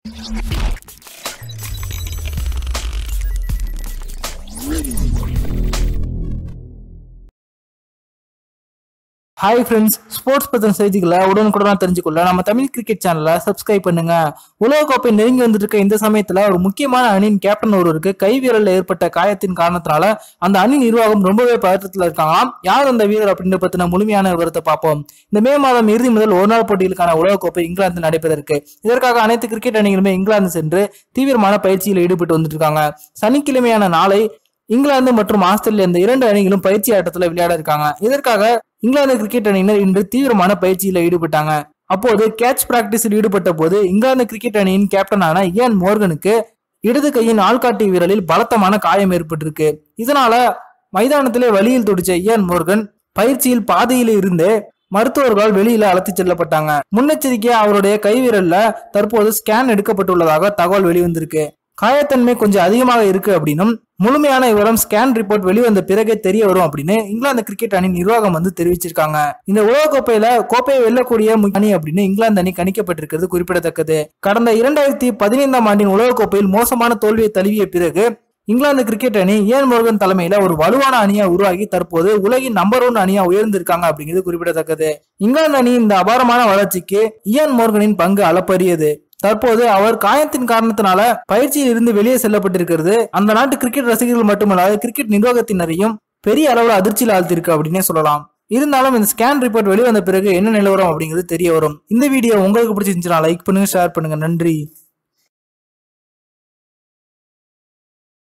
hi friends sports பத்தின செய்திகளை உடனுக்குடனா தெரிஞ்சுக்கொள்ள நம்ம தமிழ் கிரிக்கெட் சேனலை சப்ஸ்கிரைப் பண்ணுங்க உலகக்கோப்பை நெருங்கி வந்துட்டு இருக்க இந்த சமயத்துல ஒரு முக்கியமான அணியின் கேப்டன் ஒருவருக்கு கை வீரல்ல ஏற்பட்ட காயத்தின் காரணத்தினால அந்த அணி நிர்வாகம் ரொம்பவே பதற்றத்துல இருக்காங்களாம் யார் அந்த வீரர் அப்படின்ற பத்தின முழுமையான விவரத்தை பார்ப்போம் இந்த மே மாதம் இறுதி முதல் ஒரு நாள் போட்டிகளுக்கான உலகக்கோப்பை இங்கிலாந்து நடைபெறருக்கு இதற்காக அனைத்து கிரிக்கெட் அணிகளுமே இங்கிலாந்து சென்று தீவிரமான பயிற்சியில் ஈடுபட்டு வந்துட்டு இருக்காங்க சனிக்கிழமையான நாளை இங்கிலாந்து மற்றும் ஆஸ்திரேலியா இந்த இரண்டு அணிகளும் பயிற்சி ஆட்டத்துல விளையாட இருக்காங்க இதற்காக இங்கிலாந்து கிரிக்கெட் அணியினர் இன்று தீவிரமான பயிற்சியில ஈடுபட்டாங்க அப்போது கேட்ச் பிராக்டிஸில் ஈடுபட்ட போது இங்கிலாந்து கிரிக்கெட் அணியின் கேப்டனான இயன் மோர்கனுக்கு இடது கையின் ஆள்காட்டி வீரலில் பலத்தமான காயம் ஏற்பட்டிருக்கு இதனால மைதானத்திலே வழியில் துடிச்ச இயன் மோர்கன் பயிற்சியில் பாதையில இருந்து மருத்துவர்களால் வெளியில அழைத்துச் செல்லப்பட்டாங்க முன்னெச்சரிக்கையா அவருடைய கைவிரல்ல தற்போது ஸ்கேன் எடுக்கப்பட்டுள்ளதாக தகவல் வெளிவந்திருக்கு காயத்தன்மை கொஞ்சம் அதிகமாக இருக்கு அப்படின்னும் முழுமையான விவரம் ஸ்கேன் ரிப்போர்ட் வெளிவந்த பிறகே தெரிய வரும் அப்படின்னு இங்கிலாந்து கிரிக்கெட் அணி நிர்வாகம் வந்து தெரிவிச்சிருக்காங்க இந்த உலகக்கோப்பையில கோப்பையை வெல்லக்கூடிய முக்கிய அணி அப்படின்னு இங்கிலாந்து அணி கணிக்கப்பட்டிருக்கிறது குறிப்பிடத்தக்கது கடந்த இரண்டாயிரத்தி பதினைந்தாம் ஆண்டின் உலகக்கோப்பையில் மோசமான தோல்வியை தழுவிய பிறகு இங்கிலாந்து கிரிக்கெட் அணி இயன் மோர்கன் தலைமையில ஒரு வலுவான அணியா உருவாகி தற்போது உலகின் நம்பர் ஒன் அணியா உயர்ந்திருக்காங்க அப்படிங்கிறது குறிப்பிடத்தக்கது இங்கிலாந்து அணி இந்த அபாரமான வளர்ச்சிக்கு இயன் மோர்கனின் பங்கு அளப்பரியது தற்போது அவர் காயத்தின் காரணத்தினால பயிற்சியில் இருந்து வெளியே செல்லப்பட்டிருக்கிறது அந்த நாட்டு கிரிக்கெட் ரசிகர்கள் மட்டுமல்லாது கிரிக்கெட் நிர்வாகத்தினரையும் பெரிய அளவில் அதிர்ச்சியில் ஆழ்த்திருக்கு அப்படின்னே சொல்லலாம் இருந்தாலும் இந்த ஸ்கேன் ரிப்போர்ட் வெளிவந்த பிறகு என்ன நிலவரம் அப்படிங்கிறது தெரிய வரும் இந்த வீடியோ உங்களுக்கு பிடிச்சிருந்துச்சுன்னா லைக் பண்ணுங்க ஷேர் பண்ணுங்க நன்றி